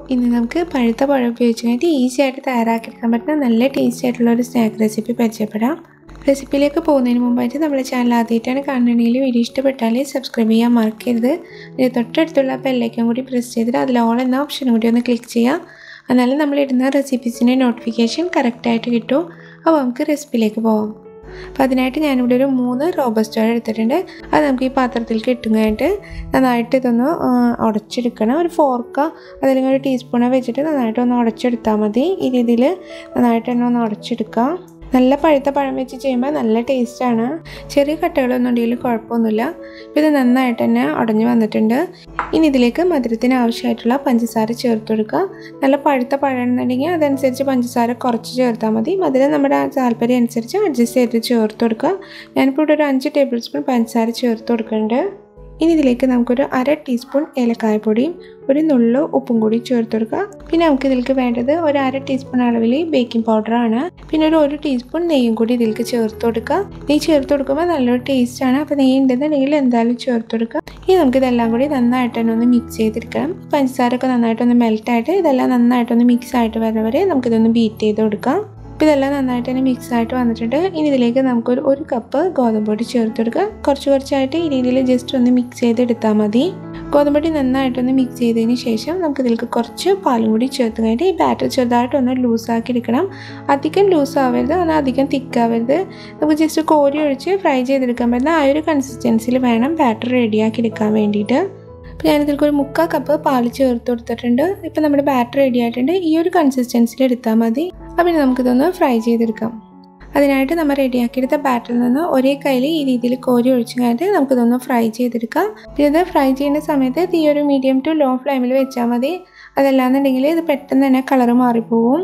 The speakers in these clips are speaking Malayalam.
ഇനി നമുക്ക് പഴുത്ത പഴം ഉപയോഗിച്ച് കഴിഞ്ഞിട്ട് ഈസി ആയിട്ട് തയ്യാറാക്കിയെടുക്കാൻ പറ്റുന്ന നല്ല ടേസ്റ്റി ആയിട്ടുള്ള ഒരു സ്നാക്ക് റെസിപ്പി പരിചയപ്പെടാം റെസിപ്പിയിലേക്ക് പോകുന്നതിന് മുമ്പായിട്ട് നമ്മുടെ ചാനൽ ആദ്യമായിട്ടാണ് കാണണമെങ്കിൽ വീഡിയോ ഇഷ്ടപ്പെട്ടാൽ സബ്സ്ക്രൈബ് ചെയ്യാൻ മറക്കരുത് ഇതിന് തൊട്ടടുത്തുള്ള ബെല്ലൈക്കൻ കൂടി പ്രസ് ചെയ്തിട്ട് അതിൽ ഓൾ എന്ന ഓപ്ഷൻ കൂടി ഒന്ന് ക്ലിക്ക് ചെയ്യാം എന്നാലും നമ്മളിടുന്ന റെസിപ്പീസിൻ്റെ നോട്ടിഫിക്കേഷൻ കറക്റ്റായിട്ട് കിട്ടും അപ്പോൾ നമുക്ക് റെസിപ്പിയിലേക്ക് പോകാം അപ്പോൾ അതിനായിട്ട് ഞാനിവിടെ ഒരു മൂന്ന് റോബസ്റ്റോൾ എടുത്തിട്ടുണ്ട് അത് നമുക്ക് ഈ പാത്രത്തിലേക്ക് ഇട്ടുകയായിട്ട് നന്നായിട്ട് ഇതൊന്ന് ഉടച്ചെടുക്കണം ഒരു ഫോർക്ക അതല്ലെങ്കിൽ ഒരു ടീസ്പൂണോ വെച്ചിട്ട് നന്നായിട്ട് ഒന്ന് ഉടച്ചെടുത്താൽ മതി ഈ രീതിയിൽ നന്നായിട്ട് തന്നെ ഒന്ന് ഉടച്ചെടുക്കാം നല്ല പഴുത്ത പഴം വെച്ച് ചെയ്യുമ്പോൾ നല്ല ടേസ്റ്റാണ് ചെറിയ കട്ടകളൊന്നും ഉണ്ടെങ്കിൽ കുഴപ്പമൊന്നുമില്ല ഇപ്പോൾ ഇത് നന്നായിട്ട് തന്നെ ഉടഞ്ഞു വന്നിട്ടുണ്ട് ഇനി ഇതിലേക്ക് മധുരത്തിന് ആവശ്യമായിട്ടുള്ള പഞ്ചസാര ചേർത്ത് കൊടുക്കുക നല്ല പഴുത്ത പഴമെന്നുണ്ടെങ്കിൽ അതനുസരിച്ച് പഞ്ചസാര കുറച്ച് ചേർത്താൽ മതി മധുരം നമ്മുടെ താല്പര്യം അനുസരിച്ച് അഡ്ജസ്റ്റ് ചെയ്ത് ചേർത്ത് കൊടുക്കുക ഞാനിപ്പോൾ ഇവിടെ ഒരു അഞ്ച് ടേബിൾ സ്പൂൺ പഞ്ചസാര ചേർത്ത് കൊടുക്കുന്നുണ്ട് ഇനി ഇതിലേക്ക് നമുക്കൊരു അര ടീസ്പൂൺ ഏലക്കായപ്പൊടിയും ഒരു നുള്ളു ഉപ്പും കൂടി ചേർത്ത് കൊടുക്കുക പിന്നെ നമുക്ക് ഇതിലേക്ക് വേണ്ടത് ഒരു അര ടീസ്പൂൺ അളവിൽ ബേക്കിംഗ് പൗഡറാണ് പിന്നെ ഒരു ഒരു ടീസ്പൂൺ നെയ്യും കൂടി ഇതിലേക്ക് ചേർത്ത് കൊടുക്കുക നെയ്യ് ചേർത്ത് കൊടുക്കുമ്പോൾ നല്ലൊരു ടേസ്റ്റാണ് അപ്പോൾ നെയ്യ് ഉണ്ടെന്നുണ്ടെങ്കിൽ എന്തായാലും ചേർത്ത് കൊടുക്കുക ഇനി നമുക്ക് ഇതെല്ലാം കൂടി നന്നായിട്ട് തന്നെ ഒന്ന് മിക്സ് ചെയ്തെടുക്കണം പഞ്ചസാരൊക്കെ നന്നായിട്ടൊന്ന് മെൽറ്റായിട്ട് ഇതെല്ലാം നന്നായിട്ടൊന്ന് മിക്സ് ആയിട്ട് വരെ വരെ നമുക്കിതൊന്ന് ബീറ്റ് ചെയ്ത് കൊടുക്കാം അപ്പോൾ ഇതെല്ലാം നന്നായിട്ട് തന്നെ മിക്സ് ആയിട്ട് വന്നിട്ടുണ്ട് ഇനി ഇതിലേക്ക് നമുക്കൊരു ഒരു കപ്പ് ഗോതമ്പ് പൊടി ചേർത്ത് കൊടുക്കുക കുറച്ച് കുറച്ചായിട്ട് ഈ രീതിയിൽ ജസ്റ്റ് ഒന്ന് മിക്സ് ചെയ്തെടുത്താൽ മതി ഗോതമ്പ് പൊടി നന്നായിട്ടൊന്ന് മിക്സ് ചെയ്തതിന് ശേഷം നമുക്ക് ഇതിലേക്ക് കുറച്ച് പാലും കൂടി ചേർത്ത് കഴിഞ്ഞിട്ട് ഈ ബാറ്റർ ചെറുതായിട്ടൊന്ന് ലൂസാക്കി എടുക്കണം അധികം ലൂസ് ആവരുത് എന്നാൽ അധികം തിക്കാവരുത് നമുക്ക് ജസ്റ്റ് കോരി ഒഴിച്ച് ഫ്രൈ ചെയ്തെടുക്കാൻ പറ്റുന്ന ആ ഒരു കൺസിസ്റ്റൻസിയിൽ വേണം ബാറ്റർ റെഡിയാക്കി എടുക്കാൻ വേണ്ടിയിട്ട് അപ്പോൾ ഞാനിതിലേക്ക് ഒരു മുക്കാൽ കപ്പ് പാൽ ചേർത്ത് കൊടുത്തിട്ടുണ്ട് ഇപ്പോൾ നമ്മുടെ ബാറ്റർ റെഡി ആയിട്ടുണ്ട് ഈ ഒരു കൺസിസ്റ്റൻസിൽ എടുത്താൽ മതി അപ്പോൾ ഇനി നമുക്കിതൊന്ന് ഫ്രൈ ചെയ്തെടുക്കാം അതിനായിട്ട് നമ്മൾ റെഡിയാക്കിയെടുത്ത ബാറ്ററിൽ നിന്ന് ഒരേ കയ്യിൽ ഈ രീതിയിൽ കോരി ഒഴിച്ച് കഴിഞ്ഞിട്ട് നമുക്കിതൊന്ന് ഫ്രൈ ചെയ്തെടുക്കാം പിന്നെ ഇത് ഫ്രൈ ചെയ്യുന്ന സമയത്ത് തീ ഒരു മീഡിയം ടു ലോ ഫ്ലെയിമിൽ വെച്ചാൽ മതി അതല്ലാന്നുണ്ടെങ്കിൽ ഇത് പെട്ടെന്ന് തന്നെ കളറ് മാറിപ്പോവും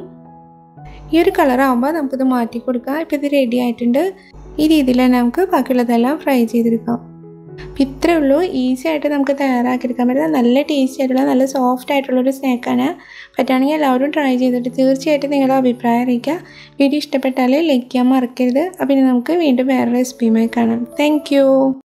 ഈ ഒരു കളറാകുമ്പോൾ നമുക്കിത് മാറ്റി കൊടുക്കാം ഇപ്പോൾ ഇത് റെഡി ആയിട്ടുണ്ട് ഈ രീതിയിൽ തന്നെ നമുക്ക് ബാക്കിയുള്ളതെല്ലാം ഫ്രൈ ചെയ്തെടുക്കാം അപ്പം ഇത്രേ ഉള്ളൂ ഈസി ആയിട്ട് നമുക്ക് തയ്യാറാക്കിയെടുക്കാൻ പറ്റുന്ന നല്ല ടേസ്റ്റി ആയിട്ടുള്ള നല്ല സോഫ്റ്റ് ആയിട്ടുള്ള ഒരു സ്നാക്കാണ് പറ്റുകയാണെങ്കിൽ എല്ലാവരും ട്രൈ ചെയ്തിട്ട് തീർച്ചയായിട്ടും നിങ്ങളുടെ അഭിപ്രായം അറിയിക്കുക വീഡിയോ ഇഷ്ടപ്പെട്ടാൽ ലൈക്ക് ചെയ്യാൻ മറക്കരുത് അപ്പം ഇനി നമുക്ക് വീണ്ടും വേറെ റെസിപ്പിയുമായി കാണാം താങ്ക്